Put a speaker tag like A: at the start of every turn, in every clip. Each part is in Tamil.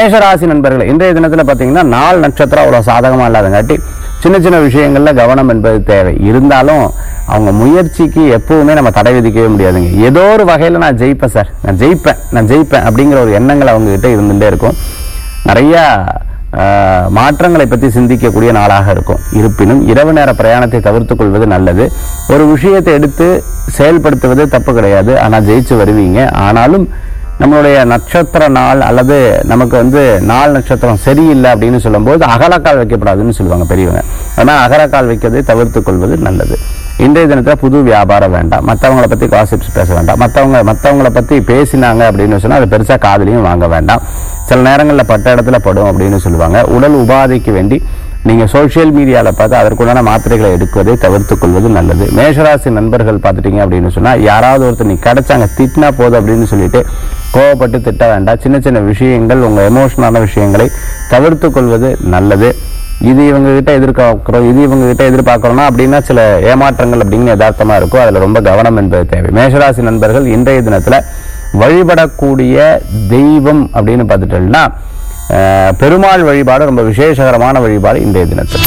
A: மேஷராசி நண்பர்கள் இன்றைய தினத்துல பாத்தீங்கன்னா நாலு நட்சத்திரம் அவ்வளவு சாதகமா இல்லாதங்காட்டி சின்ன சின்ன விஷயங்கள்ல கவனம் என்பது தேவை இருந்தாலும் அவங்க முயற்சிக்கு எப்பவுமே நம்ம தடை விதிக்கவே முடியாதுங்க ஏதோ ஒரு வகையில நான் ஜெயிப்பேன் சார் நான் ஜெயிப்பேன் நான் ஜெயிப்பேன் அப்படிங்கிற ஒரு எண்ணங்கள் அவங்க கிட்ட இருந்துட்டே இருக்கும் நிறைய ஆஹ், மாற்றங்களை பற்றி சிந்திக்கக்கூடிய நாளாக இருக்கும் இருப்பினும் இரவு நேர பிரயாணத்தை தவிர்த்துக் கொள்வது நல்லது ஒரு விஷயத்தை எடுத்து செயல்படுத்துவது தப்பு கிடையாது ஆனால் ஜெயிச்சு வருவீங்க ஆனாலும் நம்மளுடைய நட்சத்திர நாள் அல்லது நமக்கு வந்து நாள் நட்சத்திரம் சரியில்லை அப்படின்னு சொல்லும்போது அகலக்கால் வைக்கப்படாதுன்னு சொல்லுவாங்க பெரியவங்க ஆனால் அகலக்கால் வைக்கிறதை தவிர்த்துக் கொள்வது நல்லது இன்றைய தினத்துல புது வியாபாரம் வேண்டாம் மற்றவங்கள பத்தி காசிப்ஸ் பேச வேண்டாம் மற்றவங்க மற்றவங்கள பத்தி பேசினாங்க அப்படின்னு சொன்னா அது பெருசா காதுலையும் வாங்க வேண்டாம் சில நேரங்களில் பட்ட இடத்துல படும் அப்படின்னு சொல்லுவாங்க உடல் உபாதைக்கு வேண்டி நீங்க சோஷியல் மீடியால பார்த்து அதற்குண்டான மாத்திரைகளை எடுக்குவதை தவிர்த்துக் கொள்வது நல்லது மேஷராசி நண்பர்கள் பார்த்துட்டீங்க அப்படின்னு சொன்னா யாராவது ஒருத்தர் நீ கிடைச்சாங்க திட்டினா போதும் அப்படின்னு சொல்லிட்டு கோவப்பட்டு திட்ட வேண்டாம் சின்ன சின்ன விஷயங்கள் உங்க எமோஷனான விஷயங்களை தவிர்த்துக் கொள்வது நல்லது இது இவங்க கிட்ட எதிர்பார்க்கிறோம் இது இவங்க கிட்ட எதிர்பார்க்கிறோம்னா அப்படின்னா சில ஏமாற்றங்கள் அப்படின்னு யதார்த்தமா இருக்கும் அதுல ரொம்ப கவனம் என்பது தேவை மேஷராசி நண்பர்கள் இன்றைய தினத்துல வழிபடக்கூடிய தெய்வம் அப்படின்னு பார்த்துட்டோம்னா அஹ், பெருமாள் வழிபாடு ரொம்ப விசேஷகரமான வழிபாடு இன்றைய தினத்தில்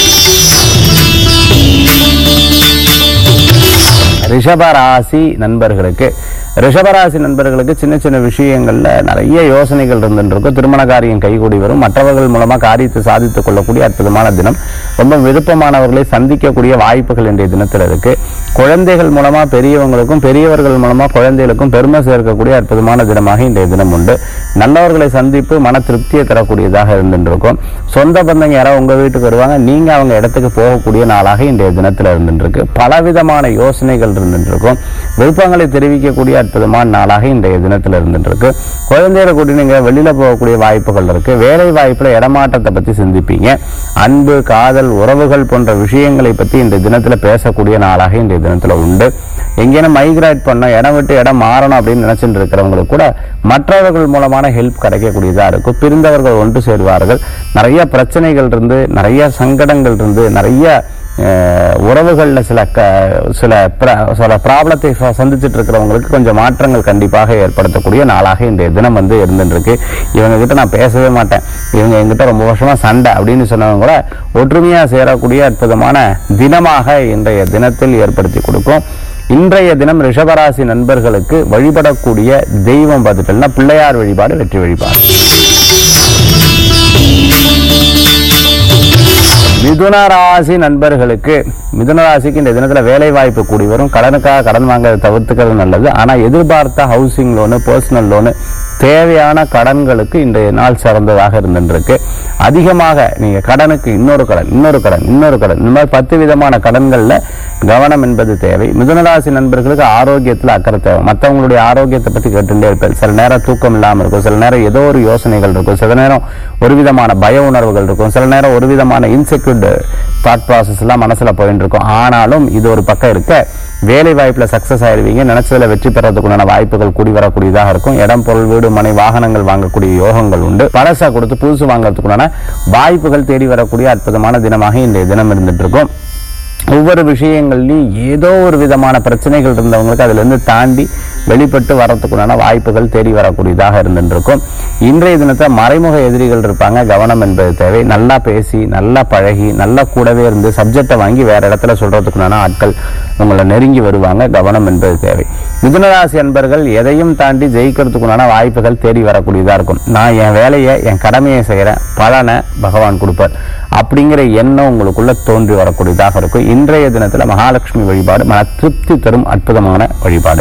A: ரிஷபராசி நண்பர்களுக்கு ரிஷபராசி நண்பர்களுக்கு சின்ன சின்ன விஷயங்கள்ல நிறைய யோசனைகள் இருந்துருக்கும் திருமண காரியம் கைகூடி வரும் மற்றவர்கள் மூலமா காரியத்தை சாதித்துக் கொள்ளக்கூடிய அற்புதமான தினம் ரொம்ப விருப்பமானவர்களை சந்திக்கக்கூடிய வாய்ப்புகள் இன்றைய தினத்தில் இருக்கு குழந்தைகள் மூலமா பெரியவங்களுக்கும் பெரியவர்கள் மூலமா குழந்தைகளுக்கும் பெருமை சேர்க்கக்கூடிய அற்புதமான தினமாக இன்றைய தினம் உண்டு நல்லவர்களை சந்திப்பு மன திருப்தியை தரக்கூடியதாக இருந்துருக்கும் சொந்த பந்தங்க யாராவது உங்க வீட்டுக்கு வருவாங்க நீங்க அவங்க இடத்துக்கு போகக்கூடிய நாளாக இன்றைய தினத்தில் இருந்துருக்கு பலவிதமான யோசனைகள் இருந்துருக்கும் விருப்பங்களை தெரிவிக்கக்கூடிய அற்புதமான நாளாக இன்றைய தினத்தில் இருந்துருக்கு குழந்தைகளை கூட்டி நீங்க வெளியில போகக்கூடிய வாய்ப்புகள் இருக்கு வேலை வாய்ப்புல இடமாற்றத்தை பத்தி சிந்திப்பீங்க அன்பு காதல் உறவுகள் போன்ற விஷயங்களை பத்தி இந்த தினத்துல பேசக்கூடிய நாளாக இன்றைய தினத்துல உண்டு எங்கேனும் மைக்ரேட் பண்ண இடம் விட்டு இடம் மாறணும் அப்படின்னு நினைச்சிட்டு இருக்கிறவங்களுக்கு கூட மற்றவர்கள் மூலமான ஹெல்ப் கிடைக்கக்கூடியதா இருக்கும் பிரிந்தவர்கள் ஒன்று சேருவார்கள் நிறைய பிரச்சனைகள் இருந்து நிறைய சங்கடங்கள் இருந்து நிறைய அஹ், உறவுகள்ல சில க சில பிர- சில ப்ராப்ளத்தை ச- சந்திச்சிட்டு இருக்கிறவங்களுக்கு கொஞ்சம் மாற்றங்கள் கண்டிப்பாக ஏற்படுத்தக்கூடிய நாளாக இன்றைய தினம் வந்து இருந்துருக்கு இவங்க கிட்ட நான் பேசவே மாட்டேன் இவங்க என்கிட்ட ரொம்ப வருஷமா சண்டை அப்படின்னு சொன்னவங்க கூட ஒற்றுமையா சேரக்கூடிய அற்புதமான தினமாக இன்றைய தினத்தில் ஏற்படுத்தி கொடுக்கும் இன்றைய தினம் ரிஷபராசி நண்பர்களுக்கு வழிபடக்கூடிய தெய்வம் பார்த்துட்டோம்னா பிள்ளையார் வழிபாடு வெற்றி வழிபாடு மிதுன ராசி நண்பர்களுக்கு மிதுன ராசிக்கு இந்த தினத்துல வேலை வாய்ப்பு கூடி வரும் கடனுக்காக கடன் வாங்குறதை தவிர்த்துக்கிறது நல்லது ஆனா எதிர்பார்த்த ஹவுசிங் லோனு பர்சனல் லோனு தேவையான கடன்களுக்கு இன்றைய நாள் சிறந்ததாக இருந்துருக்கு அதிகமாக நீங்க கடனுக்கு இன்னொரு கடன் இன்னொரு கடன் இன்னொரு கடன் இந்த மாதிரி பத்து விதமான கடன்கள்ல கவனம் என்பது தேவை மிதுனராசி நண்பர்களுக்கு ஆரோக்கியத்துல அக்கறை தேவை மற்றவங்களுடைய ஆரோக்கியத்தை பத்தி கேட்டுட்டே இருப்பேன் சில நேரம் தூக்கம் இல்லாம இருக்கும் சில நேரம் ஏதோ ஒரு யோசனைகள் இருக்கும் சில நேரம் ஒரு விதமான பய உணர்வுகள் இருக்கும் சில நேரம் ஒரு விதமான இன்செக்யூர்ட் தாட் ப்ராசஸ் எல்லாம் மனசுல போயிட்டு இருக்கும் ஆனாலும் இது ஒரு பக்கம் இருக்க வேலை வாய்ப்புல சக்சஸ் ஆயிருவீங்க நினைச்சதுல வெற்றி பெறதுக்குண்டான வாய்ப்புகள் கூடி வரக்கூடியதாக இருக்கும் இடம் பொருள் வீடு மனை வாகனங்கள் வாங்கக்கூடிய யோகங்கள் உண்டு பழசா கொடுத்து புதுசு வாங்குறதுக்குண்டான வாய்ப்புகள் தேடி வரக்கூடிய அற்புதமான தினமாக இன்றைய தினம் இருந்துட்டு இருக்கும் ஒவ்வொரு விஷயங்கள்லையும் ஏதோ ஒரு விதமான பிரச்சனைகள் இருந்தவங்களுக்கு அதுல இருந்து தாண்டி வெளிப்பட்டு வரத்துக்குண்டான வாய்ப்புகள் தேடி வரக்கூடியதாக இருந்துருக்கும் இன்றைய தினத்தை மறைமுக எதிரிகள் இருப்பாங்க கவனம் என்பது தேவை நல்லா பேசி நல்லா பழகி நல்லா கூடவே இருந்து சப்ஜெக்டை வாங்கி வேற இடத்துல சொல்றதுக்குண்டான ஆட்கள் உங்களை நெருங்கி வருவாங்க கவனம் என்பது தேவை மிதுனராசி அன்பர்கள் எதையும் தாண்டி ஜெயிக்கிறதுக்குண்டான வாய்ப்புகள் தேடி வரக்கூடியதா இருக்கும் நான் என் வேலையை என் கடமையை செய்யறேன் பலனை பகவான் கொடுப்பார் அப்படிங்கிற எண்ணம் உங்களுக்குள்ள தோன்றி வரக்கூடியதாக இருக்கும் இன்றைய தினத்துல மகாலட்சுமி வழிபாடு மன திருப்தி தரும் அற்புதமான வழிபாடு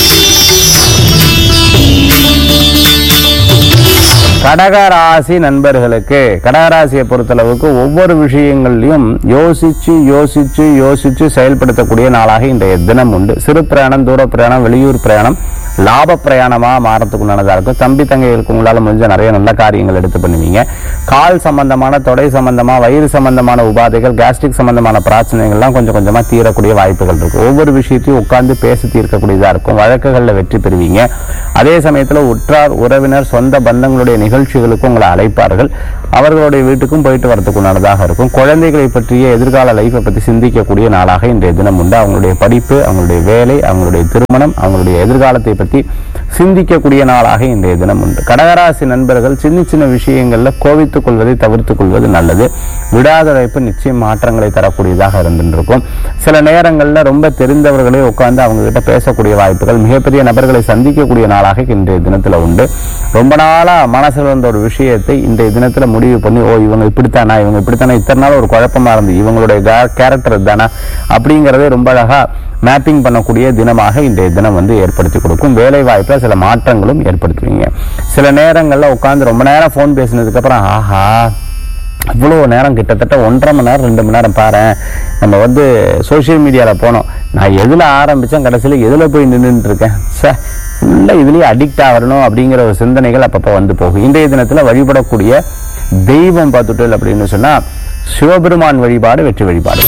A: கடகராசி நண்பர்களுக்கு கடகராசியை பொறுத்தளவுக்கு ஒவ்வொரு விஷயங்கள்லையும் யோசிச்சு யோசிச்சு யோசிச்சு செயல்படுத்தக்கூடிய நாளாக இன்றைய தினம் உண்டு சிறு பிரயாணம் தூர பிரயாணம் வெளியூர் பிரயாணம் லாப பிரயாணமா மாறத்துக்கு உண்டானதா இருக்கும் தம்பி தங்கைகளுக்கு உங்களால முடிஞ்ச நிறைய நல்ல காரியங்கள் எடுத்து பண்ணுவீங்க கால் சம்பந்தமான தொடை சம்பந்தமா வயிறு சம்பந்தமான உபாதைகள் கேஸ்ட்ரிக் சம்பந்தமான பிரச்சனைகள்லாம் கொஞ்சம் கொஞ்சமா தீரக்கூடிய வாய்ப்புகள் இருக்கு ஒவ்வொரு விஷயத்தையும் உட்கார்ந்து பேசி தீர்க்கக்கூடியதா இருக்கும் வழக்குகள்ல வெற்றி பெறுவீங்க அதே சமயத்துல உற்றார் உறவினர் சொந்த பந்தங்களுடைய நிகழ்ச்சிகளுக்கும் உங்களை அழைப்பார்கள் அவர்களுடைய வீட்டுக்கும் போயிட்டு வரதுக்கு உண்டானதாக இருக்கும் குழந்தைகளை பற்றிய எதிர்கால லைஃப்பை பற்றி சிந்திக்கக்கூடிய நாளாக இன்றைய தினம் உண்டு அவங்களுடைய படிப்பு அவங்களுடைய வேலை அவங்களுடைய திருமணம் அவங்களுடைய எதிர்காலத்தை பற்றி சிந்திக்கக்கூடிய நாளாக இன்றைய தினம் உண்டு கடகராசி நண்பர்கள் சின்ன சின்ன விஷயங்களில் கோவித்துக் கொள்வதை தவிர்த்துக் கொள்வது நல்லது விடாத வைப்பு நிச்சயம் மாற்றங்களை தரக்கூடியதாக இருந்துருக்கும் சில நேரங்களில் ரொம்ப தெரிந்தவர்களே உட்கார்ந்து அவங்க கிட்ட பேசக்கூடிய வாய்ப்புகள் மிகப்பெரிய நபர்களை சந்திக்கக்கூடிய நாளாக இன்றைய தினத்துல உண்டு ரொம்ப நாளா மனசுல இருந்த ஒரு விஷயத்தை இன்றைய தினத்துல முடிவு பண்ணி ஓ இவங்க இப்படித்தானா இவங்க இப்படித்தானா இத்தனை நாள் ஒரு குழப்பமா இருந்து இவங்களுடைய கேரக்டர் தானா அப்படிங்கறதே ரொம்ப அழகா மேப்பிங் பண்ணக்கூடிய தினமாக இன்றைய தினம் வந்து ஏற்படுத்தி கொடுக்கும் வேலை வாய்ப்புல சில மாற்றங்களும் ஏற்படுத்துவீங்க சில நேரங்கள்ல உட்கார்ந்து ரொம்ப நேரம் ஃபோன் பேசினதுக்கு அப்புறம் ஆஹா இவ்வளோ நேரம் கிட்டத்தட்ட ஒன்றரை மணி நேரம் ரெண்டு மணி நேரம் பாரு நம்ம வந்து சோஷியல் மீடியாவில் போனோம் நான் எதில் ஆரம்பித்தேன் கடைசியில் எதில் போய் நின்றுட்டு இருக்கேன் சார் ஃபுல்லாக இதுலேயே அடிக்ட் ஆகணும் அப்படிங்கிற ஒரு சிந்தனைகள் அப்பப்போ வந்து போகும் இன்றைய தினத்தில் வழிபடக்கூடிய தெய்வம் பார்த்துட்டு அப்படின்னு சொன்னால் சிவபெருமான் வழிபாடு வெற்றி வழிபாடு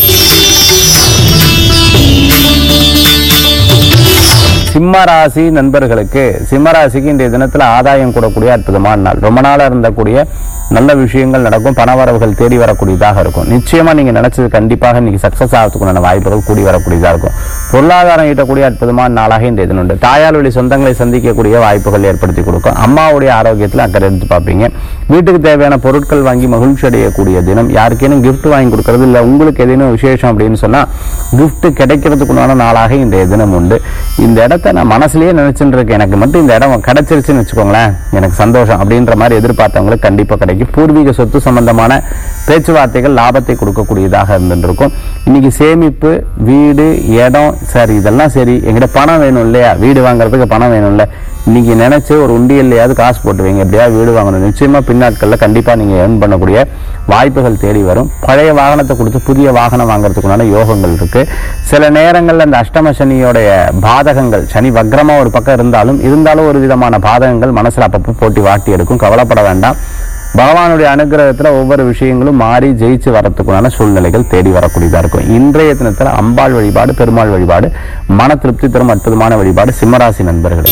A: சிம்ம ராசி நண்பர்களுக்கு சிம்ம ராசிக்கு இன்றைய தினத்துல ஆதாயம் கூடக்கூடிய அற்புதமான நாள் ரொம்ப நாளா இருந்தக்கூடிய நல்ல விஷயங்கள் நடக்கும் பணவரவுகள் தேடி வரக்கூடியதாக இருக்கும் நிச்சயமா நீங்க நினைச்சது கண்டிப்பாக இன்னைக்கு சக்சஸ் ஆகிறதுக்குண்டான வாய்ப்புகள் கூடி வரக்கூடியதா இருக்கும் பொருளாதாரம் ஈட்டக்கூடிய அற்புதமான நாளாக இன்றைய தினம் உண்டு தாயார் வழி சொந்தங்களை சந்திக்கக்கூடிய வாய்ப்புகள் ஏற்படுத்தி கொடுக்கும் அம்மாவுடைய ஆரோக்கியத்தில் அக்கறை எடுத்து பார்ப்பீங்க வீட்டுக்கு தேவையான பொருட்கள் வாங்கி மகிழ்ச்சி அடையக்கூடிய தினம் யாருக்கேனும் gift வாங்கி கொடுக்கறது இல்லை உங்களுக்கு ஏதேனும் விசேஷம் அப்படின்னு சொன்னா gift கிடைக்கிறதுக்குண்டான நாளாக இன்றைய தினம் உண்டு இந்த இடத்த நான் மனசுலயே நினைச்சுட்டு இருக்கேன் எனக்கு மட்டும் இந்த இடம் கிடைச்சிருச்சுன்னு வச்சுக்கோங்களேன் எனக்கு சந்தோஷம் அப்படின்ற மாதிரி எதிர்பார்த்தவங்களுக்கு கண்டிப்பா கிடைக்கும் பூர்வீக சொத்து சம்பந்தமான பேச்சுவார்த்தைகள் லாபத்தை கொடுக்கக்கூடியதாக இருந்துருக்கும் இன்னைக்கு சேமிப்பு வீடு இடம் சரி இதெல்லாம் சரி எங்கிட்ட பணம் வேணும் இல்லையா வீடு வாங்குறதுக்கு பணம் வேணும் இல்ல இன்னைக்கு நினைச்சு ஒரு உண்டியல்லையாவது காசு போட்டு வைங்க எப்படியா வீடு வாங்கணும் நிச்சயமா பின்னாட்கள்ல கண்டிப்பா நீங்க ஏர்ன் பண்ணக்கூடிய வாய்ப்புகள் தேடி வரும் பழைய வாகனத்தை கொடுத்து புதிய வாகனம் வாங்குறதுக்குண்டான யோகங்கள் இருக்கு சில நேரங்கள்ல இந்த அஷ்டம சனியோடைய பாதகங்கள் சனி வக்ரமா ஒரு பக்கம் இருந்தாலும் இருந்தாலும் ஒரு விதமான பாதகங்கள் மனசுல அப்பப்போ போட்டி வாட்டி எடுக்கும் கவலைப்பட வேண்டாம் பகவானுடைய அனுகிரகத்துல ஒவ்வொரு விஷயங்களும் மாறி ஜெயிச்சு வரத்துக்குண்டான சூழ்நிலைகள் தேடி வரக்கூடியதா இருக்கும் இன்றைய தினத்துல அம்பாள் வழிபாடு பெருமாள் வழிபாடு மன திருப்தி தரும் அற்புதமான வழிபாடு சிம்மராசி நண்பர்கள்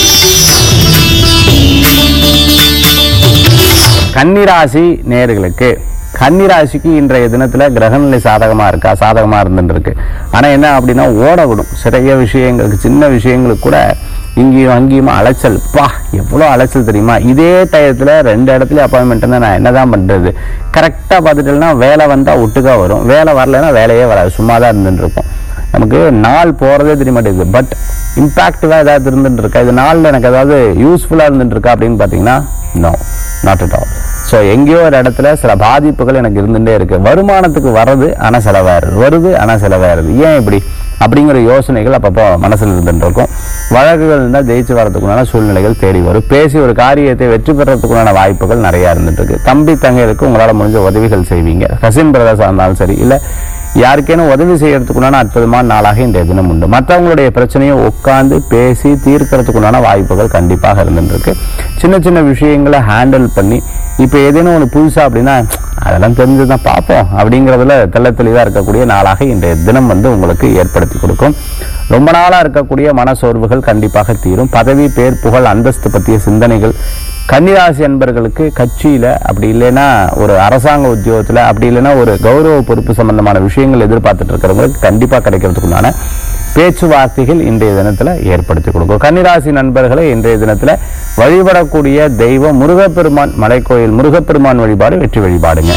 A: கன்னிராசி நேயர்களுக்கு கன்னிராசிக்கு இன்றைய தினத்துல கிரகநிலை சாதகமா இருக்கா சாதகமா இருந்துட்டு இருக்கு ஆனா என்ன அப்படின்னா ஓட விடும் சிறிய விஷயங்களுக்கு சின்ன விஷயங்களுக்கு கூட இங்கேயும் அங்கேயுமா அலைச்சல் பா எவ்வளோ அலைச்சல் தெரியுமா இதே டயத்துல ரெண்டு இடத்துல அப்பாயின்மெண்ட் நான் என்னதான் பண்றது கரெக்டா பார்த்துட்டேன்னா வேலை வந்தா ஒட்டுக்கா வரும் வேலை வரலைன்னா வேலையே வராது சும்மா தான் இருந்துட்டு இருக்கும் நமக்கு நாள் போறதே தெரிய மாட்டேங்குது பட் இம்பாக்டிவா ஏதாவது இருந்துட்டு இருக்கா இது நாள்ல எனக்கு ஏதாவது யூஸ்ஃபுல்லா இருந்துட்டு இருக்கா அப்படின்னு பாத்தீங்கன்னா no not at all so எங்கேயோ ஒரு இடத்துல சில பாதிப்புகள் எனக்கு இருந்துட்டே இருக்கு வருமானத்துக்கு வர்றது ஆனா செலவாயிருது வருது ஆனா செலவாயிருது ஏன் இப்படி அப்படிங்கிற யோசனைகள் அப்பப்போ மனசுல இருந்துட்டு இருக்கும் வழக்குகள் இருந்தால் ஜெயிச்சு வரதுக்குண்டான சூழ்நிலைகள் தேடி வரும் பேசி ஒரு காரியத்தை வெற்றி பெறத்துக்குண்டான வாய்ப்புகள் நிறைய இருந்துட்டு இருக்கு தம்பி தங்கைகளுக்கு உங்களால முடிஞ்ச உதவிகள் செய்வீங்க கசின் பிரதர்ஸா இருந்தாலும் சரி இல்ல யாருக்கேனும் உதவி செய்யறதுக்குண்டான அற்புதமான நாளாக இன்றைய தினம் உண்டு மற்றவங்களுடைய பிரச்சனையை உட்கார்ந்து பேசி தீர்க்கறதுக்குண்டான வாய்ப்புகள் கண்டிப்பாக இருந்துட்டு இருக்கு சின்ன சின்ன விஷயங்களை ஹேண்டில் பண்ணி இப்போ ஏதேனும் ஒன்று புதுசா அப்படின்னா அதெல்லாம் தெரிஞ்சுதான் பார்ப்போம் அப்படிங்கிறதுல தெள்ள தெளிவாக இருக்கக்கூடிய நாளாக இன்றைய தினம் வந்து உங்களுக்கு ஏற்படுத்தி கொடுக்கும் ரொம்ப நாளா இருக்கக்கூடிய மன சோர்வுகள் கண்டிப்பாக தீரும் பதவி பேர் புகழ் அந்தஸ்து பற்றிய சிந்தனைகள் கன்னிராசி அன்பர்களுக்கு கட்சியில அப்படி இல்லைன்னா ஒரு அரசாங்க உத்தியோகத்துல அப்படி இல்லைன்னா ஒரு கௌரவ பொறுப்பு சம்பந்தமான விஷயங்கள் எதிர்பார்த்துட்டு இருக்கிறவங்களுக்கு கண்டிப்பா கிடைக்கிறதுக்குண்டான பேச்சுவார்த்தைகள் இன்றைய தினத்துல ஏற்படுத்தி கொடுக்கும் கன்னிராசி நண்பர்களை இன்றைய தினத்துல வழிபடக்கூடிய தெய்வம் முருகப்பெருமான் மலைக்கோயில் முருகப்பெருமான் வழிபாடு வெற்றி வழிபாடுங்க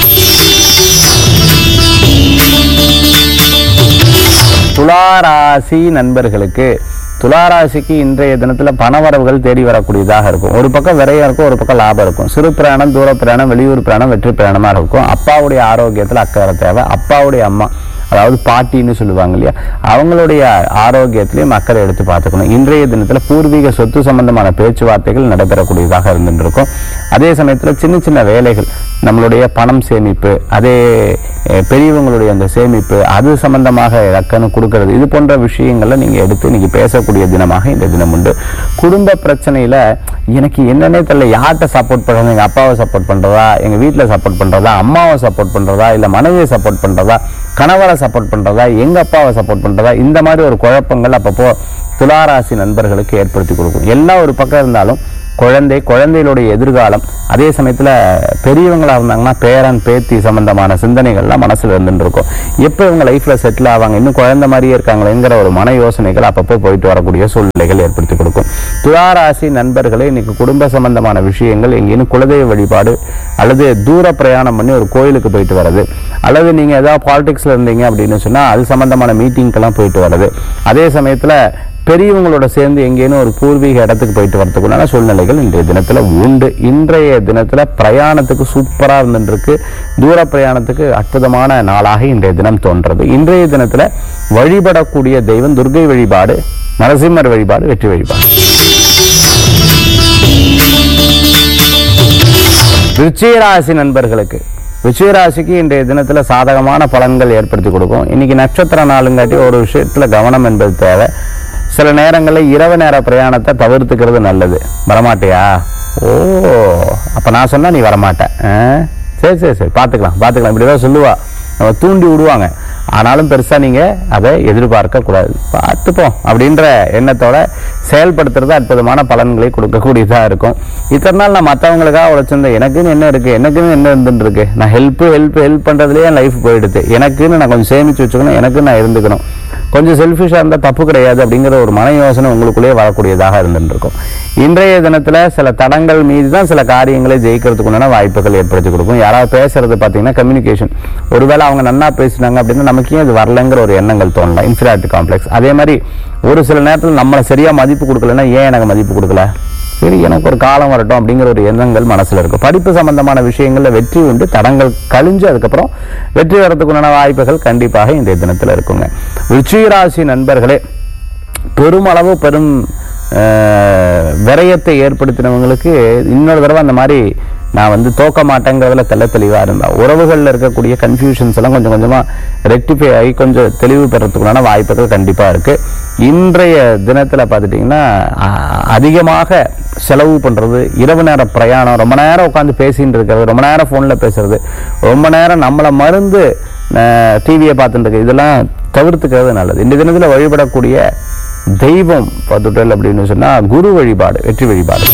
A: துளாராசி நண்பர்களுக்கு துளாராசிக்கு இன்றைய தினத்துல பணவரவுகள் தேடி வரக்கூடியதாக இருக்கும் ஒரு பக்கம் விரையா இருக்கும் ஒரு பக்கம் லாபம் இருக்கும் சிறு பிரயாணம் தூர பிரயாணம் வெளியூர் பிரயாணம் வெற்றி பிரயாணமா இருக்கும் அப்பாவுடைய ஆரோக்கியத்துல அக்கறை தேவை அப்பாவுடைய அம்மா அதாவது பாட்டின்னு சொல்லுவாங்க இல்லையா அவங்களுடைய ஆரோக்கியத்திலையும் அக்கறை எடுத்து பார்த்துக்கணும் இன்றைய தினத்துல பூர்வீக சொத்து சம்பந்தமான பேச்சுவார்த்தைகள் நடைபெறக்கூடியதாக இருந்துட்டு இருக்கும் அதே சமயத்துல சின்ன சின்ன வேலைகள் நம்மளுடைய பணம் சேமிப்பு அதே அஹ், பெரியவங்களுடைய அந்த சேமிப்பு அது சம்பந்தமாக இலக்கணம் கொடுக்கறது இது போன்ற விஷயங்கள்ல நீங்க எடுத்து நீங்க பேசக்கூடிய தினமாக இந்த தினம் உண்டு குடும்ப பிரச்சனையில எனக்கு என்னன்னே தெரியல யார்கிட்ட சப்போர்ட் பண்றது எங்க அப்பாவை சப்போர்ட் பண்றதா எங்க வீட்டுல சப்போர்ட் பண்றதா அம்மாவை சப்போர்ட் பண்றதா இல்ல மனைவியை சப்போர்ட் பண்றதா கணவரை சப்போர்ட் பண்றதா எங்க அப்பாவை சப்போர்ட் பண்றதா இந்த மாதிரி ஒரு குழப்பங்கள் அப்பப்போ துளாராசி நண்பர்களுக்கு ஏற்படுத்தி கொடுக்கும் எல்லாம் ஒரு பக்கம் இருந்தாலும் குழந்தை குழந்தைகளுடைய எதிர்காலம் அதே சமயத்துல பெரியவங்களா இருந்தாங்கன்னா பேரன் பேத்தி சம்பந்தமான சிந்தனைகள்லாம் மனசுல இருந்துட்டு இருக்கும் எப்போ இவங்க லைஃப்ல செட்டில் ஆவாங்க இன்னும் குழந்தை மாதிரியே இருக்காங்களேங்கிற ஒரு மன யோசனைகள் அப்பப்போ போயிட்டு வரக்கூடிய சூழ்நிலைகள் ஏற்படுத்தி கொடுக்கும் துளாராசி நண்பர்களே இன்னைக்கு குடும்ப சம்பந்தமான விஷயங்கள் எங்கேயும் குலதெய்வ வழிபாடு அல்லது தூர பிரயாணம் பண்ணி ஒரு கோயிலுக்கு போயிட்டு வர்றது அல்லது நீங்க ஏதாவது பாலிடிக்ஸ்ல இருந்தீங்க அப்படின்னு சொன்னா அது சம்பந்தமான மீட்டிங்க்கெல்லாம் போயிட்டு வர்றது அதே சமயத்துல பெரியவங்களோட சேர்ந்து எங்கேனும் ஒரு பூர்வீக இடத்துக்கு போயிட்டு வரதுக்குண்டான சூழ்நிலைகள் இன்றைய தினத்துல உண்டு இன்றைய தினத்துல பிரயாணத்துக்கு சூப்பரா இருந்துருக்கு தூர பிரயாணத்துக்கு அற்புதமான நாளாக இன்றைய தினம் தோன்றது இன்றைய தினத்துல வழிபடக்கூடிய தெய்வம் துர்கை வழிபாடு நரசிம்மர் வழிபாடு வெற்றி வழிபாடு விருச்சிகராசி நண்பர்களுக்கு விருச்சிகராசிக்கு இன்றைய தினத்துல சாதகமான பலன்கள் ஏற்படுத்தி கொடுக்கும் இன்னைக்கு நட்சத்திர நாளுங்காட்டி ஒரு விஷயத்துல கவனம் என்பது தேவை சில நேரங்களில் இரவு நேர பிரயாணத்தை தவிர்த்துக்கிறது நல்லது வரமாட்டியா ஓ அப்ப நான் சொன்னா நீ வரமாட்ட ஆ? சரி சரி சரி பார்த்துக்கலாம் பார்த்துக்கலாம் இப்படிதான் சொல்லுவா நம்ம தூண்டி விடுவாங்க ஆனாலும் பெருசா நீங்க அதை எதிர்பார்க்க கூடாது பார்த்துப்போம் அப்படின்ற எண்ணத்தோட செயல்படுத்துறது அற்புதமான பலன்களை கொடுக்கக்கூடியதா இருக்கும் இத்தனை நாள் நான் மற்றவங்களுக்காக உழைச்சிருந்தேன் எனக்குன்னு என்ன இருக்கு எனக்குன்னு என்ன இருந்துட்டு இருக்கு நான் ஹெல்ப் ஹெல்ப் ஹெல்ப் பண்றதுலயே என் லைஃப் போயிடுது எனக்குன்னு நான் கொஞ்சம் சேமிச்சு வச்சுக்கணும் எனக்கு நான் இருந்துக்கணும் கொஞ்சம் செல்ஃபிஷாக இருந்தால் தப்பு கிடையாது அப்படிங்கிற ஒரு மன யோசனை உங்களுக்குள்ளேயே வரக்கூடியதாக இருந்துட்டு இருக்கும் இன்றைய தினத்துல சில தடங்கள் மீது தான் சில காரியங்களை ஜெயிக்கிறதுக்குண்டான வாய்ப்புகள் ஏற்படுத்தி கொடுக்கும் யாராவது பேசுறது பார்த்தீங்கன்னா கம்யூனிகேஷன் ஒருவேளை அவங்க நன்னா பேசினாங்க அப்படின்னா நமக்கு ஏன் இது வரலங்கிற ஒரு எண்ணங்கள் தோணலாம் இன்ஃபீரியாரிட்டி காம்ப்ளெக்ஸ் அதே மாதிரி ஒரு சில நேரத்தில் நம்மளை சரியா மதிப்பு கொடுக்கலன்னா ஏன் எனக்கு மதிப்பு கொடுக்கல சரி எனக்கு ஒரு காலம் வரட்டும் அப்படிங்கிற ஒரு எண்ணங்கள் மனசுல இருக்கும் படிப்பு சம்பந்தமான விஷயங்கள்ல வெற்றி உண்டு தடங்கள் கழிஞ்சு அதுக்கப்புறம் வெற்றி வரதுக்குண்டான வாய்ப்புகள் கண்டிப்பாக இன்றைய தினத்துல இருக்குங்க ருச்சிராசி நண்பர்களே பெருமளவு பெரும் அஹ், விரயத்தை ஏற்படுத்தினவங்களுக்கு இன்னொரு தடவை அந்த மாதிரி நான் வந்து தோக்க மாட்டேங்கிறதுல தெள்ள தெளிவா இருந்தா உறவுகளில் இருக்கக்கூடிய கன்ஃபியூஷன்ஸ் எல்லாம் கொஞ்சம் கொஞ்சமா ரெக்டிஃபை ஆகி கொஞ்சம் தெளிவு பெறத்துக்குள்ளான வாய்ப்புகள் கண்டிப்பா இருக்கு இன்றைய தினத்துல பார்த்துட்டிங்கன்னா அ- அதிகமாக செலவு பண்றது இரவு நேர பிரயாணம் ரொம்ப நேரம் உட்காந்து பேசிட்டு இருக்கிறது ரொம்ப நேரம் ஃபோனில் பேசுறது ரொம்ப நேரம் நம்மளை மருந்து டிவியை பார்த்துட்டு இருக்கு இதெல்லாம் தவிர்த்துக்கிறது நல்லது இந்த தினத்துல வழிபடக்கூடிய தெய்வம் பார்த்துட்டல் அப்படின்னு சொன்னா குரு வழிபாடு வெற்றி வழிபாடு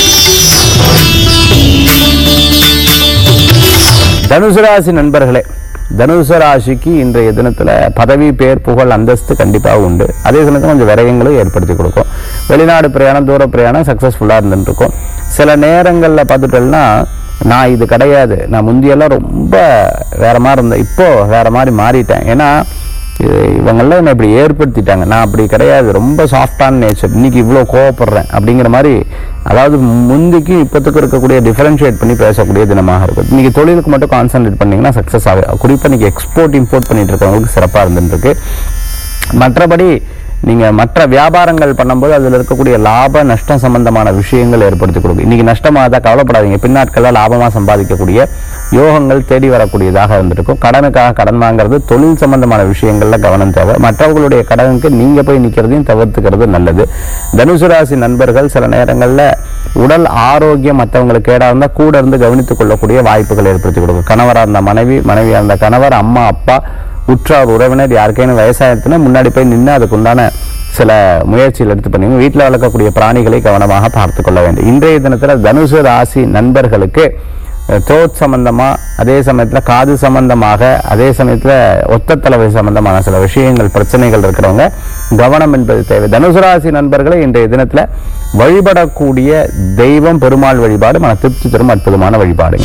A: தனுசு ராசி நண்பர்களே தனுசு ராசிக்கு இன்றைய தினத்துல பதவி பேர் புகழ் அந்தஸ்து கண்டிப்பா உண்டு அதே சமயத்தில் கொஞ்சம் விரயங்களும் ஏற்படுத்தி கொடுக்கும் வெளிநாடு பிரயாணம் தூர பிரயாணம் சக்சஸ்ஃபுல்லா இருந்துட்டு இருக்கும் சில நேரங்கள்ல பார்த்துட்டோம்னா நான் இது கிடையாது நான் முந்தியெல்லாம் ரொம்ப வேற மாதிரி இருந்தேன் இப்போ வேற மாதிரி மாறிட்டேன் ஏன்னா இது- இவங்கெல்லாம் என்னை இப்படி ஏற்படுத்திட்டாங்க நான் அப்படி கிடையாது ரொம்ப சாஃப்டான நேச்சர் இன்னைக்கு இவ்வளோ கோவப்படுறேன் அப்படிங்கிற மாதிரி அதாவது முந்திக்கு இப்போத்துக்கு இருக்கக்கூடிய டிஃபரன்ஷியேட் பண்ணி பேசக்கூடிய தினமாக இருக்கும் இன்னைக்கு தொழிலுக்கு மட்டும் கான்சென்ட்ரேட் பண்ணீங்கன்னா சக்ஸஸ் ஆகும் குறிப்பாக இன்னைக்கு எக்ஸ்போர்ட் இம்போர்ட் பண்ணிட்டு இருக்கவங்களுக்கு சிறப்பாக இருந்துட்டு இருக்கு மற்றபடி நீங்க மற்ற வியாபாரங்கள் பண்ணும்போது அதுல இருக்கக்கூடிய லாப நஷ்டம் சம்பந்தமான விஷயங்கள் ஏற்படுத்தி கொடுக்கும் இன்னைக்கு நஷ்டமாக தான் கவலைப்படாதீங்க பின்னாட்களில் லாபமா சம்பாதிக்கக்கூடிய யோகங்கள் தேடி வரக்கூடியதாக இருந்திருக்கும் கடனுக்காக கடன் வாங்குறது தொழில் சம்பந்தமான விஷயங்கள்ல கவனம் தேவை மற்றவர்களுடைய கடனுக்கு நீங்க போய் நிக்கிறதையும் தவிர்த்துக்கிறது நல்லது தனுசு ராசி நண்பர்கள் சில நேரங்கள்ல உடல் ஆரோக்கியம் மற்றவங்களுக்கு கேடா இருந்தா கூட இருந்து கவனித்துக் கொள்ளக்கூடிய வாய்ப்புகள் ஏற்படுத்தி கொடுக்கும் கணவரா இருந்த மனைவி மனைவியா இருந்த கணவர் அம்மா அப்பா உற்றார் உறவினர் யாருக்கேனும் வயசாயிடுச்சுன்னா முன்னாடி போய் நின்று அதுக்கு உண்டான சில முயற்சிகள் எடுத்து பண்ணுங்க வீட்டில் வளர்க்கக்கூடிய பிராணிகளை கவனமாக பார்த்து கொள்ள வேண்டும் இன்றைய தினத்துல தனுசு ராசி நண்பர்களுக்கு தோட் சம்பந்தமா அதே சமயத்துல காது சம்பந்தமாக அதே சமயத்துல ஒத்த தலைவை சம்பந்தமான சில விஷயங்கள் பிரச்சனைகள் இருக்கிறவங்க கவனம் என்பது தேவை தனுசு ராசி நண்பர்களை இன்றைய தினத்துல வழிபடக்கூடிய தெய்வம் பெருமாள் வழிபாடு மன திருப்தி தரும் அற்புதமான வழிபாடுங்க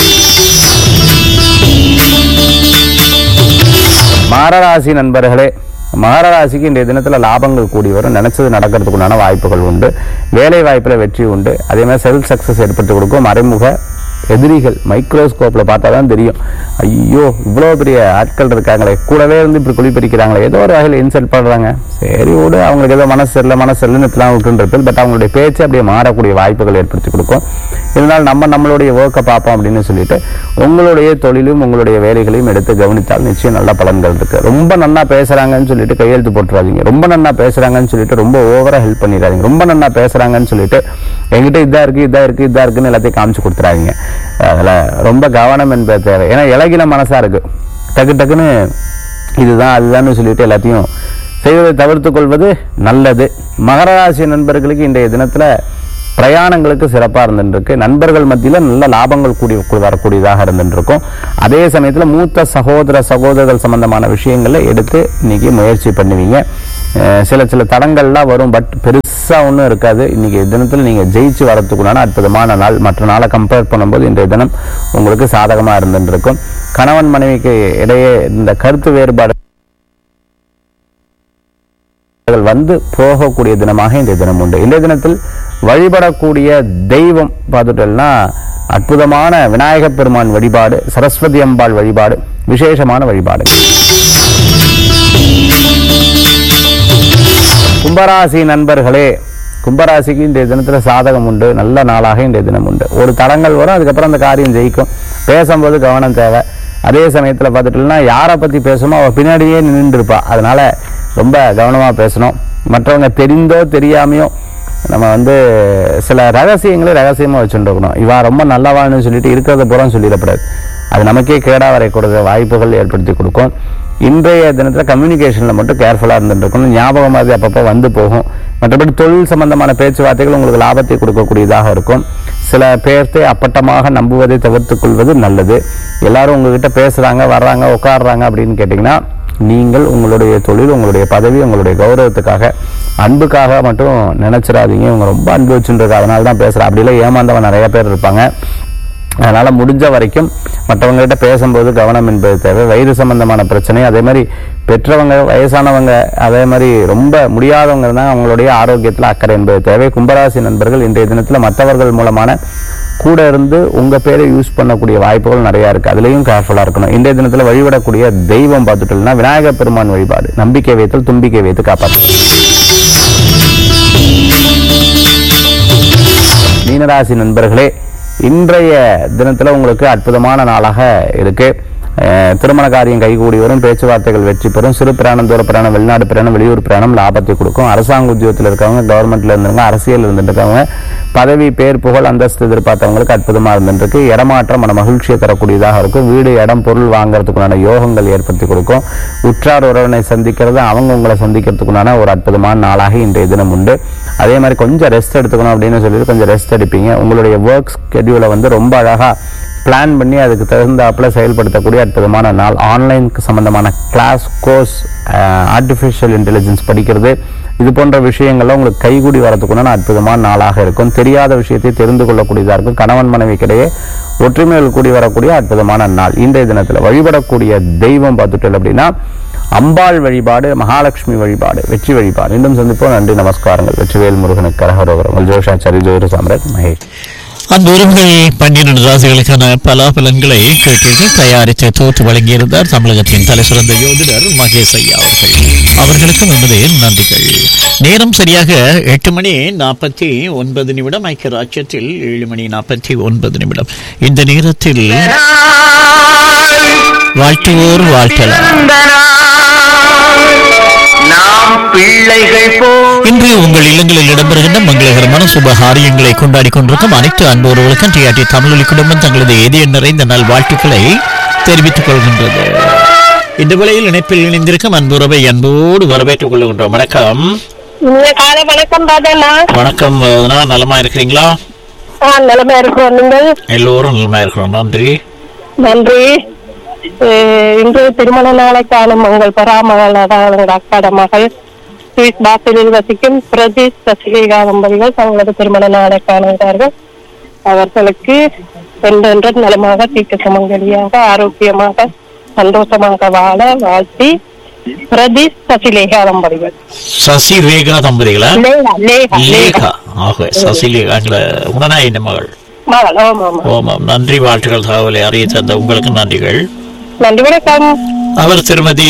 A: மகராசி நண்பர்களே மகராசிக்கு இன்றைய தினத்துல லாபங்கள் கூடி வரும் நினைச்சது நடக்கிறதுக்குண்டான வாய்ப்புகள் உண்டு வேலை வாய்ப்புல வெற்றி உண்டு அதே மாதிரி செல்ஃப் சக்சஸ் ஏற்படுத்தி கொடுக்கும் மறைமுக எதிரிகள் மைக்ரோஸ்கோப்ல பார்த்தா தான் தெரியும் ஐயோ இவ்வளோ பெரிய ஆட்கள் இருக்காங்களே கூடவே இருந்து இப்படி குழி பறிக்கிறாங்களே ஏதோ ஒரு வகையில் இன்சல்ட் பண்றாங்க சரி விடு அவங்களுக்கு ஏதோ மனசு சரியில்லை மனசு சரியில்லைன்னு இப்படிலாம் விட்டுன்றது பட் அவங்களுடைய பேச்சு அப்படியே மாறக்கூடிய வாய்ப்புகள் ஏற்படுத்தி கொடுக்கும் இருந்தாலும் நம்ம நம்மளுடைய ஒர்க்கை பார்ப்போம் அப்படின்னு சொல்லிட்டு உங்களுடைய தொழிலும் உங்களுடைய வேலைகளையும் எடுத்து கவனித்தால் நிச்சயம் நல்ல பலன்கள் இருக்கு ரொம்ப நன்னா பேசுறாங்கன்னு சொல்லிட்டு கையெழுத்து போட்டுறாதீங்க ரொம்ப நன்னா பேசுறாங்கன்னு சொல்லிட்டு ரொம்ப ஓவரா ஹெல்ப் பண்ணிடாதீங்க ரொம்ப நன்னா பேசுறாங்கன்னு சொல்லிட்டு என்கிட்ட இதா இருக்கு இதா இருக்கு இதா இருக்குன்னு எல்லாத்தையும் காமிச்சு கொடுத்துறாதீங்க அதுல ரொம்ப கவனம் என்பது தேவை ஏன்னா இலகின மனசா இருக்கு டக்கு டக்குன்னு இதுதான் அதுதான்னு சொல்லிட்டு எல்லாத்தையும் செய்வதை தவிர்த்து கொள்வது நல்லது மகர ராசி நண்பர்களுக்கு இன்றைய தினத்துல பிரயாணங்களுக்கு சிறப்பா இருந்துருக்கு நண்பர்கள் மத்தியில நல்ல லாபங்கள் கூடி வரக்கூடியதாக இருந்துருக்கும் அதே சமயத்துல மூத்த சகோதர சகோதரர்கள் சம்பந்தமான விஷயங்களை எடுத்து இன்னைக்கு முயற்சி பண்ணுவீங்க அஹ் சில சில தடங்கள்லாம் வரும் பட் பெருசா ஒன்றும் இருக்காது இன்னைக்கு தினத்தில் நீங்க ஜெயிச்சு வரதுக்குண்டான அற்புதமான நாள் மற்ற நாளை கம்பேர் பண்ணும்போது இன்றைய தினம் உங்களுக்கு சாதகமா இருந்துருக்கும் கணவன் மனைவிக்கு இடையே இந்த கருத்து வேறுபாடு வந்து போகக்கூடிய தினமாக இன்றைய தினம் உண்டு இன்றைய தினத்தில் வழிபடக்கூடிய தெய்வம் பார்த்துட்டோம்னா அற்புதமான விநாயகப் பெருமான் வழிபாடு சரஸ்வதி அம்பாள் வழிபாடு விசேஷமான வழிபாடு கும்பராசி நண்பர்களே கும்பராசிக்கு இன்றைய தினத்துல சாதகம் உண்டு நல்ல நாளாக இன்றைய தினம் உண்டு ஒரு தடங்கள் வரும் அதுக்கப்புறம் அந்த காரியம் ஜெயிக்கும் பேசும்போது கவனம் தேவை அதே சமயத்துல பார்த்துட்டோம்னா யாரை பத்தி பேசுமோ அவ பின்னாடியே நின்று இருப்பா அதனால ரொம்ப கவனமா பேசணும் மற்றவங்க தெரிந்தோ தெரியாமையோ நம்ம வந்து சில ரகசியங்களை ரகசியமா வச்சுட்டு இருக்கணும் இவா ரொம்ப நல்லவான்னு சொல்லிட்டு இருக்கிறத புறம் சொல்லிடக்கூடாது அது நமக்கே கேடா வரக்கூடிய வாய்ப்புகள் ஏற்படுத்தி கொடுக்கும் இன்றைய தினத்துல கம்யூனிகேஷன்ல மட்டும் கேர்ஃபுல்லா இருந்துட்டு இருக்கணும் ஞாபகம் அது அப்பப்போ வந்து போகும் மற்றபடி தொழில் சம்பந்தமான பேச்சுவார்த்தைகள் உங்களுக்கு லாபத்தை கொடுக்கக்கூடியதாக இருக்கும் சில பேர்த்தை அப்பட்டமாக நம்புவதை தவிர்த்துக் கொள்வது நல்லது எல்லாரும் உங்ககிட்ட பேசுறாங்க வர்றாங்க உட்காடுறாங்க அப்படின்னு கேட்டீங்கன்னா நீங்கள் உங்களுடைய தொழில் உங்களுடைய பதவி உங்களுடைய கௌரவத்துக்காக அன்புக்காக மட்டும் நினைச்சிடாதீங்க இவங்க ரொம்ப அன்பு வச்சுருக்கு அதனால தான் பேசுறேன் அப்படிலாம் ஏமாந்தவன் நிறைய பேர் இருப்பாங்க அதனால முடிஞ்ச வரைக்கும் மற்றவங்ககிட்ட பேசும்போது கவனம் என்பது தேவை வயிறு சம்பந்தமான பிரச்சனை அதே மாதிரி பெற்றவங்க வயசானவங்க அதே மாதிரி ரொம்ப முடியாதவங்க தான் அவங்களுடைய ஆரோக்கியத்தில் அக்கறை என்பது தேவை கும்பராசி நண்பர்கள் இன்றைய தினத்தில் மற்றவர்கள் மூலமான கூட இருந்து உங்க பேரை யூஸ் பண்ணக்கூடிய வாய்ப்புகள் நிறைய இருக்கு அதுலயும் கேர்ஃபுல்லா இருக்கணும் இன்றைய தினத்துல வழிபடக்கூடிய தெய்வம் பார்த்துட்டோம்னா விநாயகர் பெருமான் வழிபாடு நம்பிக்கை வைத்தல் தும்பிக்கை வைத்து காப்பாற்று மீனராசி நண்பர்களே இன்றைய தினத்துல உங்களுக்கு அற்புதமான நாளாக இருக்கு அஹ், திருமண காரியம் கைகூடி வரும் பேச்சுவார்த்தைகள் வெற்றி பெறும் சிறு பிரயாணம் தூர பிரயாணம் வெளிநாடு பிரயாணம் வெளியூர் பிரயாணம் லாபத்தை கொடுக்கும் அரசாங்க உத்தியோகத்தில் இருக்கவங்க கவர்மெண்ட்ல இருந்தவங்க அரசியல் இருந்துட்டு இருக்கவங்க பதவி பேர் புகழ் அந்தஸ்து எதிர்பார்த்தவங்களுக்கு அற்புதமா இருந்துருக்கு இடமாற்றம் மன மகிழ்ச்சியை தரக்கூடியதாக இருக்கும் வீடு இடம் பொருள் வாங்குறதுக்குண்டான யோகங்கள் ஏற்படுத்தி கொடுக்கும் உற்றார் உறவினை சந்திக்கிறது அவங்க உங்களை சந்திக்கிறதுக்குண்டான ஒரு அற்புதமான நாளாக இன்றைய தினம் உண்டு அதே மாதிரி கொஞ்சம் ரெஸ்ட் எடுத்துக்கணும் அப்படின்னு சொல்லிட்டு கொஞ்சம் ரெஸ்ட் எடுப்பீங்க உங்களுடைய ஒர்க் ஸ்கெடியூலை வந்து ரொம்ப அழகா பிளான் பண்ணி அதுக்கு தகுந்தாப்புல செயல்படுத்தக்கூடிய அற்புதமான நாள் ஆன்லைன் சம்பந்தமான கிளாஸ் கோர்ஸ் ஆர்டிஃபிஷியல் இன்டெலிஜென்ஸ் படிக்கிறது இது போன்ற விஷயங்கள்ல உங்களுக்கு கைகூடி வரதுக்குண்டான அற்புதமான நாளாக இருக்கும் தெரியாத விஷயத்தை தெரிந்து கொள்ளக்கூடியதாக இருக்கும் கணவன் மனைவிக்கிடையே ஒற்றுமைகள் கூடி வரக்கூடிய அற்புதமான நாள் இன்றைய தினத்துல வழிபடக்கூடிய தெய்வம் பார்த்துட்டோம் அப்படின்னா அம்பாள் வழிபாடு மகாலட்சுமி வழிபாடு வெற்றி வழிபாடு மீண்டும் சந்திப்போம் நன்றி நமஸ்காரங்கள் வெற்றிவேல் முருகனுக்கு கரகரோகரம் உங்கள் ஜோஷாச்சாரி ஜோதிட சாம்ராட் மகேஷ்
B: அந்த உறவுகள் பன்னிரண்டு ராசிகளுக்கான பலாபலன்களை கேட்டீர்கள் தயாரித்து தோற்று வழங்கியிருந்தார் தமிழகத்தின் தலை சிறந்த யோதிடர் மகேஷ் ஐயா அவர்கள் அவர்களுக்கு நமது நன்றிகள் நேரம் சரியாக எட்டு மணி நாற்பத்தி ஒன்பது நிமிடம் ஐக்கிய ராஜ்யத்தில் ஏழு மணி நாற்பத்தி ஒன்பது நிமிடம் இந்த நேரத்தில் வாழ்த்துவோர் வாழ்த்தலாம்
C: நாம் பிள்ளைகள் போ
B: இன்று உங்கள் இல்லங்களில் இடம்பெறுகின்ற மங்களகரமான சுப காரியங்களை கொண்டாடி கொண்டிருக்கும் அனைத்து அன்போர்களுக்கும் டிஆர்டி தமிழொலி குடும்பம் தங்களது இதயம் நிறைந்த நல் வாழ்த்துக்களை தெரிவித்துக் கொள்கின்றது இந்த வேளையில் இணைப்பில் இணைந்திருக்கும் அன்புறவை அன்போடு வரவேற்றுக் கொள்கின்றோம் வணக்கம்
D: நீங்க காலை வணக்கம் பாதண்ணா
B: வணக்கம் வதனா, நலமா இருக்கிறீங்களா
D: ஆ நிலைமை இருக்கிறோம் நீங்கள்
B: எல்லோரும் நலமா இருக்கிறோம் நன்றி
D: நன்றி அஹ் இன்று திருமண நாளை காணும் உங்கள் பராமகள் அதாவது உங்கள் அக்காட மகள் ஸ்வீட் பாசிலில் வசிக்கும் பிரதீஷ் சசிலேகா தம்பதிகள் தங்களது திருமண நாளை காணுகிறார்கள் அவர்களுக்கு என்றென்று நலமாக தீக்க சுமங்கலியாக ஆரோக்கியமாக சந்தோஷமாக வாழ வாழ்த்தி பிரதீஷ் சசிலேகா தம்பதிகள்
B: சசி ரேகா தம்பதிகளா
D: லேகா லேகா லேகா
B: லேகா ஆக சசி லேகா உடனாய் மகள்
D: மகள் ஆமா ஆமா
B: ஓமாம் நன்றி வாழ்த்துக்கள் தகவலை அறிய தந்த உங்களுக்கு நன்றிகள்
D: நன்றி வணக்கம்
B: அவர் திருமதி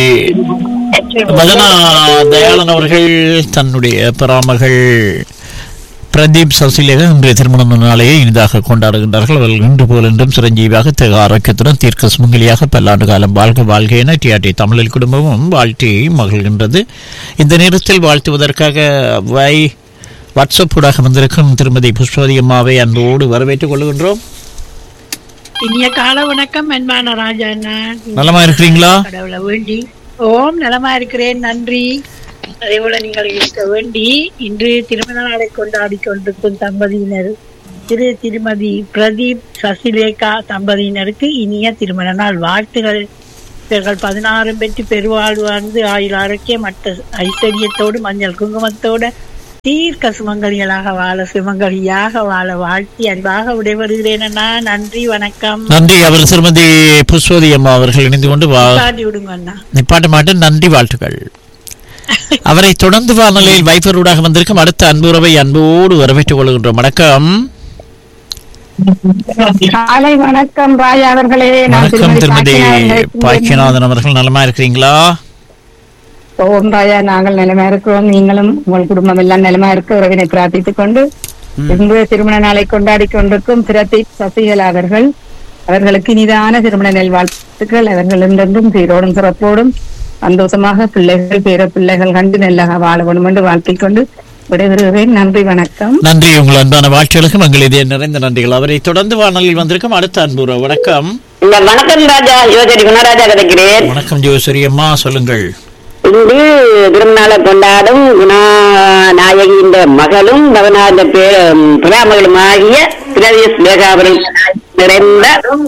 B: மதனா தயாளன் அவர்கள் தன்னுடைய பராமகள் பிரதீப் சசிலேக இன்றைய திருமண நாளையை இனிதாக கொண்டாடுகின்றார்கள் அவர்கள் இன்று போல் என்றும் சிரஞ்சீவியாக திக ஆரோக்கியத்துடன் தீர்க்க சுமங்கலியாக பல்லாண்டு காலம் வாழ்க வாழ்க என டிஆர்டி தமிழில் குடும்பமும் வாழ்த்தி மகிழ்கின்றது இந்த நேரத்தில் வாழ்த்துவதற்காக வை வாட்ஸ்அப் ஊடாக வந்திருக்கும் திருமதி புஷ்பவதி அம்மாவை அன்போடு வரவேற்றுக் கொள்கின்றோம்
E: இனிய கால வணக்கம் அன்பான ராஜா நான்
B: நலமா இருக்கிறீங்களா
E: கடவுளை வேண்டி ஓம் நலமா இருக்கிறேன் நன்றி அதே போல நீங்கள் இருக்க வேண்டி இன்று திருமண நாளை கொண்டாடி கொண்டிருக்கும் தம்பதியினர் திரு திருமதி பிரதீப் சசிலேகா தம்பதியினருக்கு இனிய திருமண நாள் வாழ்த்துகள் இவர்கள் பதினாறும் பெற்று பெருவாழ்வு வாழ்ந்து ஆயுள் ஆரோக்கியம் மற்ற ஐஸ்வர்யத்தோடு மஞ்சள் குங்குமத்தோடு தீர்க்க சுமங்கலிகளாக வாழ சுமங்கலியாக வாழ வாழ்த்தி அன்பாக விடைபெறுகிறேன் அண்ணா நன்றி வணக்கம்
B: நன்றி அவர் திருமதி புஷ்வதி அம்மா அவர்கள் இணைந்து கொண்டு வா
E: காட்டி விடுங்க அண்ணா
B: நிப்பாட்ட மாட்டேன் நன்றி வாழ்த்துக்கள் அவரை தொடர்ந்து வானொலியில் வைபரூடாக வந்திருக்கும் அடுத்த அன்புறவை அன்போடு வரவேற்றுக் கொள்கின்றோம் வணக்கம்
F: காலை வணக்கம் ராஜா அவர்களே நான்
B: வணக்கம் திருமதி
F: பாக்கியநாதன்
B: பாக்கியநாதன் அவர்கள் நலமா இருக்கிறீங்களா
F: ஓம் ராஜா நாங்கள் நிலைமா இருக்கிறோம் நீங்களும் உங்கள் குடும்பம் எல்லாம் நிலைமா இருக்க உறவினை பிரார்த்தித்துக் கொண்டு இன்று திருமண நாளை கொண்டாடி கொண்டிருக்கும் பிரதீப் சசிகலா அவர்கள் அவர்களுக்கு இனிதான திருமண நெல் வாழ்த்துக்கள் அவர்கள் என்றென்றும் சீரோடும் சிறப்போடும் சந்தோஷமாக பிள்ளைகள் பேர பிள்ளைகள் கண்டு நெல்லாக வாழ வேண்டும் என்று வாழ்த்திக் கொண்டு விடைபெறுகிறேன் நன்றி வணக்கம்
B: நன்றி உங்கள் அன்பான வாழ்த்துகளுக்கும் எங்கள் இதே நிறைந்த நன்றிகள் அவரை தொடர்ந்து வானொலியில் வந்திருக்கும் அடுத்த அன்புறவு வணக்கம்
G: இந்த வணக்கம் ராஜா யோசரி குணராஜா கிடைக்கிறேன்
B: வணக்கம் ஜோசரி அம்மா சொல்லுங்கள்
G: இன்று திருநாளை கொண்டாடும் குணாநாயகியின் மகளும் பவனாத பிராமகளும் ஆகிய பிரதேஷ் மேகாபுரம் நிறைந்த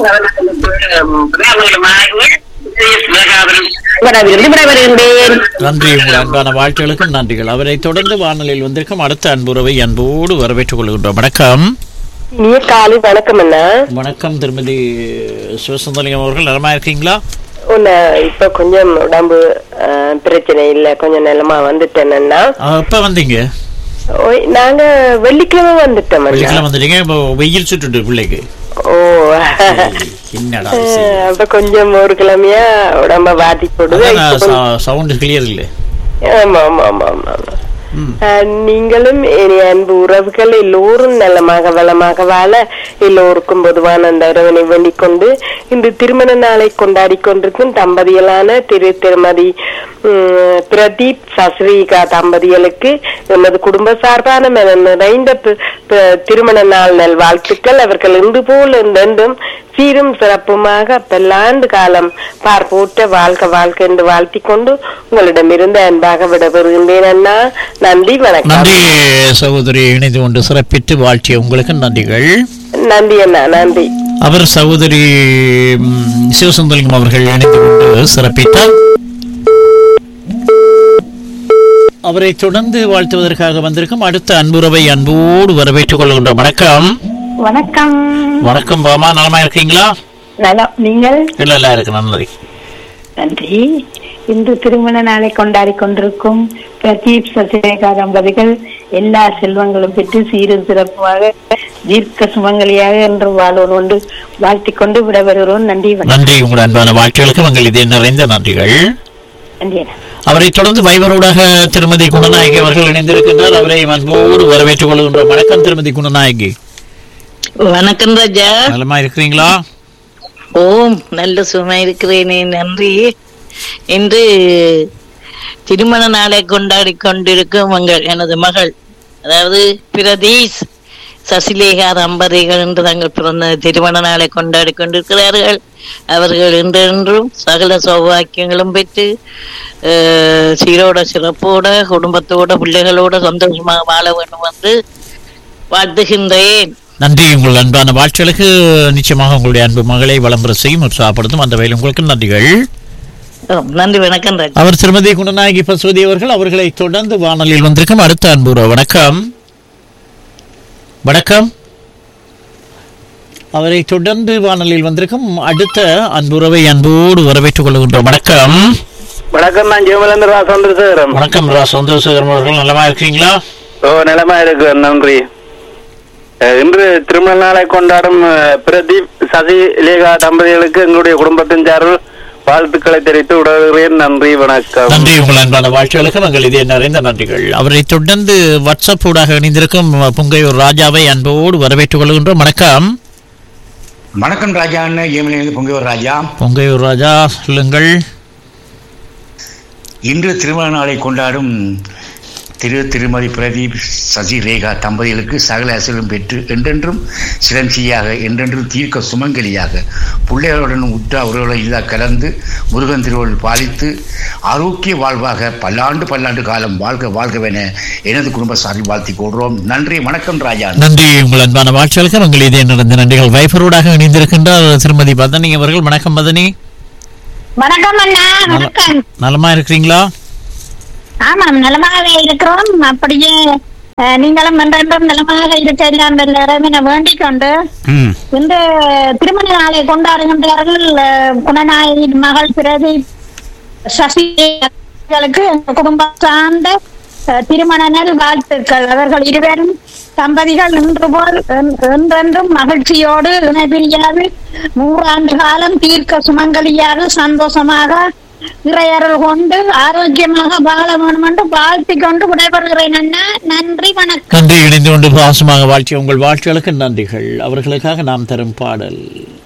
G: விடைபெறுகின்றேன்
B: நன்றி உங்கள் அன்பான வாழ்த்துகளுக்கும் நன்றிகள் அவரை தொடர்ந்து வானொலியில் வந்திருக்கும் அடுத்த அன்புறவை அன்போடு வரவேற்றுக் கொள்கின்றோம் வணக்கம்
D: இனிய காலை வணக்கம் அண்ணா
B: வணக்கம் திருமதி சிவசுந்தலிங்கம் அவர்கள் நலமா இருக்கீங்களா
D: உன்னை இப்ப கொஞ்சம் உடம்பு அஹ், பிரச்சனை இல்ல கொஞ்சம் நிலமா வந்துட்டேன் அண்ணா
B: ஆ, எப்ப வந்தீங்க
D: ஓய், நாங்க வெள்ளிக்கிழமை வந்துட்டோம் அண்ணா
B: வெள்ளிக்கிழமை வந்துட்டீங்க இப்போ வெயில் சுட்டுட்டு பிள்ளைக்கு
D: ஓ
B: என்னடா
D: அஹ், அப்ப கொஞ்சம் ஒரு கிழமையா உடம்ப வாட்டி போடுது இப்ப கொஞ்சம்-
B: சவுண்ட் கிளியர் இல்லை
D: ஆமா ஆமா ஆமா ஆமா ஆமா. அஹ், நீங்களும் இனி அன்பு உறவுகள் எல்லோரும் நலமாக வளமாக வாழ எல்லோருக்கும் பொதுவான அந்த உறவினை வேண்டிக் கொண்டு இன்று திருமண நாளை கொண்டாடி கொண்டிருக்கும் தம்பதிகளான திரு திருமதி உம், பிரதீப் சஸ்ரீகா தம்பதிகளுக்கு எமது குடும்ப சார்பான மன நிறைந்த பி- பி- திருமண நாள் நல் வாழ்த்துக்கள் அவர்கள் இன்று போல் என்றென்றும் சீரும் சிறப்புமாக பல்லாண்டு காலம் பார்ப்போட்ட வாழ்க வாழ்க்கை என்று வாழ்த்திக் கொண்டு உங்களிடமிருந்து அன்பாக விடப்பெறுகின்றேன் அண்ணா நன்றி வணக்கம்
B: நன்றி சகோதரி இணைந்து கொண்டு சிறப்பித்து வாழ்த்திய உங்களுக்கு நன்றிகள்
D: நன்றி அண்ணா நன்றி
B: அவர் சகோதரி ம், சிவசுந்தலிங்கம் அவர்கள் இணைந்து கொண்டு சிறப்பித்தார் அவரை தொடர்ந்து வாழ்த்துவதற்காக வந்திருக்கும் அடுத்த அன்புறவை அன்போடு வரவேற்றுக் கொள்கின்றோம் வணக்கம்
F: வணக்கம்
B: வணக்கம் பாமா நலமா இருக்கீங்களா
F: நலம் நீங்கள்
B: இல்ல இல்ல இருக்கு நன்றி
F: நன்றி இன்று திருமண நாளை கொண்டாடி கொண்டிருக்கும் பிரதீப் சசிரேகா தம்பதிகள் எல்லா செல்வங்களும் பெற்று சீரும் சிறப்புமாக தீர்க்க சுமங்கலியாக என்று வாழ்வோம் கொண்டு வாழ்த்திக் கொண்டு விடைபெறுகிறோம் நன்றி வணக்கம்
B: நன்றி உங்கள் அன்பான வாழ்த்துகளுக்கு உங்கள் இதே நிறைந்த நன்றிகள்
F: நன்றி
B: அவரை தொடர்ந்து வைபரோடாக திருமதி குணநாயகி அவர்கள் இணைந்திருக்கின்றார் அவரை அன்போடு வரவேற்றுக் கொள்கின்றோம் வணக்கம் திருமதி குணநாயகி
G: வணக்கம் ராஜா
B: நலமா இருக்கிறீங்களா
G: ஓம் நல்ல சுமை இருக்கிறேனே நன்றி இன்று திருமண நாளை கொண்டாடி கொண்டிருக்கும் உங்கள் எனது மகள் அதாவது பிரதீஷ் சசிலேகா தம்பதிகள் என்று தங்கள் பிறந்த திருமண நாளை கொண்டாடி கொண்டிருக்கிறார்கள் அவர்கள் இன்றென்றும் சகல சௌபாக்கியங்களும் பெற்று அஹ், சீரோட சிறப்போட குடும்பத்தோட பிள்ளைகளோட சந்தோஷமாக வாழ வேண்டும் என்று வாழ்த்துகின்றேன்
B: நன்றி உங்கள் அன்பான வாழ்த்துகளுக்கு நிச்சயமாக உங்களுடைய அன்பு மகளை வளம்பர செய்யும் உற்சாகப்படுத்தும் அந்த வகையில் உங்களுக்கு நன்றிகள்
G: ஓம், நன்றி வணக்கம் ராஜா
B: அவர் திருமதி குணநாயகி பசுவதி அவர்கள் அவர்களை தொடர்ந்து வானொலியில் வந்திருக்கும் அடுத்த அன்புற வணக்கம் வணக்கம் அவரை தொடர்ந்து வானொலியில் வந்திருக்கும் அடுத்த அன்புறவை அன்போடு வரவேற்றுக் கொள்கின்றோம் வணக்கம்
C: வணக்கம் நான் ஜெயமலேந்திரா சந்திரசேகரன்
B: வணக்கம் ரா சந்தோஷகரம் அவர்கள் நலமா இருக்கீங்களா
C: ஓ நிலமா இருக்கு நன்றி அஹ், இன்று திருமண நாளை கொண்டாடும் அஹ், பிரதீப் சசி லேகா தம்பதிகளுக்கு எங்களுடைய குடும்பத்தின் சார்பில் வாழ்த்துக்களை தெரிவித்து விடுகிறேன் நன்றி வணக்கம்
B: நன்றி உங்கள் அன்பான வாழ்த்துகளுக்கு நாங்கள் இதே நிறைந்த நன்றிகள் அவரை தொடர்ந்து வாட்ஸ்அப் ஊடாக இணைந்திருக்கும் புங்கையூர் ராஜாவை அன்போடு வரவேற்றுக் கொள்கின்றோம் வணக்கம்
H: வணக்கம் ராஜான்னு ஏமலிருந்து பொங்கிவர் ராஜா
B: பொங்கையூர் ராஜா சொல்லுங்கள்
H: இன்று திருமண நாளை கொண்டாடும் திரு திருமதி பிரதீப் சசி ரேகா தம்பதிகளுக்கு சகல அசலும் பெற்று என்றென்றும் சிரஞ்சியாக என்றென்றும் தீர்க்க சுமங்கலியாக பிள்ளைகளுடன் உற்றா உறவுடன் இதாக கலந்து முருகன் திருவள்ளுவர் பாலித்து ஆரோக்கிய வாழ்வாக பல்லாண்டு பல்லாண்டு காலம் வாழ்க வாழ்கவென எனது குடும்ப சார்பில் வாழ்த்தி கொள்கிறோம் நன்றி வணக்கம் ராஜா
B: நன்றி உங்கள் அன்பான வாழ்ச்சியாளர்கள் உங்கள் இதே நடந்த நன்றிகள் வைஃபரோடாக இணைந்திருக்கின்றார் திருமதி பதனி அவர்கள் வணக்கம் பதனி
I: வணக்கம் அண்ணா வணக்கம்
B: நலமா இருக்கிறீங்களா
I: ஆமாம் நலமாகவே இருக்கிறோம் அப்படியே அஹ், நீங்களும் என்றென்றும் நலமாக இருக்க எல்லாம் வல்ல இறைவனை வேண்டிக் கொண்டு
B: ம்
I: இந்த திருமண நாளை கொண்டாடுகின்றார்கள் அஹ், குணநாயகின் மகள் பிரதி சசிகளுக்கு எங்கள் குடும்பம் சார்ந்த அஹ், திருமண நாள் வாழ்த்துக்கள் அவர்கள் இருவரும் தம்பதிகள் இன்று போல் என்- என்றென்றும் மகிழ்ச்சியோடு இணைபிரியாது நூறாண்டு காலம் தீர்க்க சுமங்கலியாக சந்தோஷமாக இறையருள் கொண்டு ஆரோக்கியமாக வாழ வேண்டும் என்று வாழ்த்திக் கொண்டு விடைபெறுகிறேன் அண்ணா நன்றி வணக்கம்
B: நன்றி இணைந்து கொண்டு பாசமாக வாழ்த்திய உங்கள் வாழ்ச்சிகளுக்கு நன்றிகள் அவர்களுக்காக நாம் தரும் பாடல்